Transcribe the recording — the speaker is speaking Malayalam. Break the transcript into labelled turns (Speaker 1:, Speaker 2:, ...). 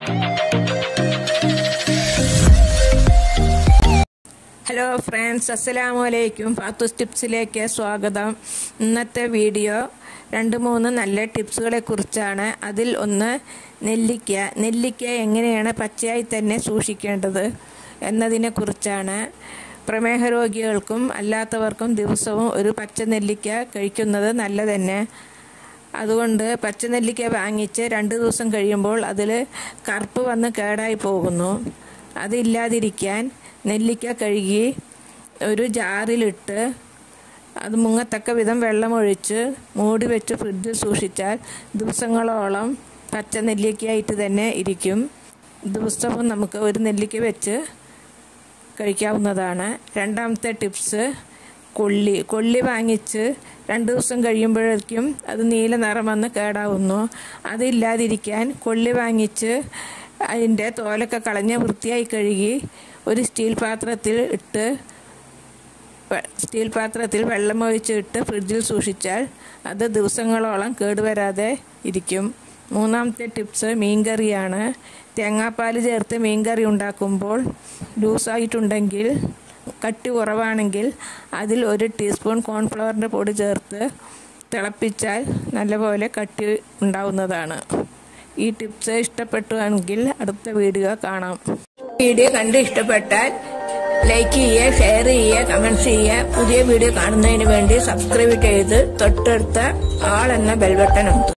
Speaker 1: ഹലോ ഫ്രണ്ട്സ് അസ്സലാമു അലൈക്കും ഫാത്തൂസ് ടിപ്സിലേക്ക് സ്വാഗതം ഇന്നത്തെ വീഡിയോ രണ്ട് മൂന്ന് നല്ല ടിപ്സുകളെ കുറിച്ചാണ് അതിൽ ഒന്ന് നെല്ലിക്ക നെല്ലിക്ക എങ്ങനെയാണ് പച്ചയായി തന്നെ സൂക്ഷിക്കേണ്ടത് എന്നതിനെ കുറിച്ചാണ് പ്രമേഹ രോഗികൾക്കും അല്ലാത്തവർക്കും ദിവസവും ഒരു പച്ച നെല്ലിക്ക കഴിക്കുന്നത് നല്ല തന്നെ അതുകൊണ്ട് പച്ചനെല്ലിക്ക വാങ്ങിച്ച് രണ്ട് ദിവസം കഴിയുമ്പോൾ അതിൽ കറുപ്പ് വന്ന് കേടായി പോകുന്നു അതില്ലാതിരിക്കാൻ നെല്ലിക്ക കഴുകി ഒരു ജാറിലിട്ട് അത് മുങ്ങത്തക്ക വിധം വെള്ളമൊഴിച്ച് മൂടി വെച്ച് ഫ്രിഡ്ജിൽ സൂക്ഷിച്ചാൽ ദിവസങ്ങളോളം പച്ച നെല്ലിക്കയായിട്ട് തന്നെ ഇരിക്കും ദിവസവും നമുക്ക് ഒരു നെല്ലിക്ക വെച്ച് കഴിക്കാവുന്നതാണ് രണ്ടാമത്തെ ടിപ്സ് കൊള്ളി കൊള്ളി വാങ്ങിച്ച് രണ്ട് ദിവസം കഴിയുമ്പോഴേക്കും അത് നീല നിറം വന്ന് കേടാവുന്നു അതില്ലാതിരിക്കാൻ കൊള്ളി വാങ്ങിച്ച് അതിൻ്റെ തോലൊക്കെ കളഞ്ഞ് വൃത്തിയായി കഴുകി ഒരു സ്റ്റീൽ പാത്രത്തിൽ ഇട്ട് സ്റ്റീൽ പാത്രത്തിൽ വെള്ളമൊഴിച്ചിട്ട് ഫ്രിഡ്ജിൽ സൂക്ഷിച്ചാൽ അത് ദിവസങ്ങളോളം കേടുവരാതെ ഇരിക്കും മൂന്നാമത്തെ ടിപ്സ് മീൻകറിയാണ് തേങ്ങാപ്പാൽ ചേർത്ത് മീൻകറി ഉണ്ടാക്കുമ്പോൾ ലൂസായിട്ടുണ്ടെങ്കിൽ കട്ടി കുറവാണെങ്കിൽ അതിൽ ഒരു ടീസ്പൂൺ കോൺഫ്ലവറിൻ്റെ പൊടി ചേർത്ത് തിളപ്പിച്ചാൽ നല്ലപോലെ കട്ടി ഉണ്ടാവുന്നതാണ് ഈ ടിപ്സ് ഇഷ്ടപ്പെട്ടുവെങ്കിൽ അടുത്ത വീഡിയോ കാണാം വീഡിയോ കണ്ട് ഇഷ്ടപ്പെട്ടാൽ ലൈക്ക് ചെയ്യുക ഷെയർ ചെയ്യുക കമൻസ് ചെയ്യുക പുതിയ വീഡിയോ കാണുന്നതിന് വേണ്ടി സബ്സ്ക്രൈബ് ചെയ്ത് തൊട്ടടുത്ത ആൾ എന്ന ബെൽബട്ടൺ ഉണ്ട്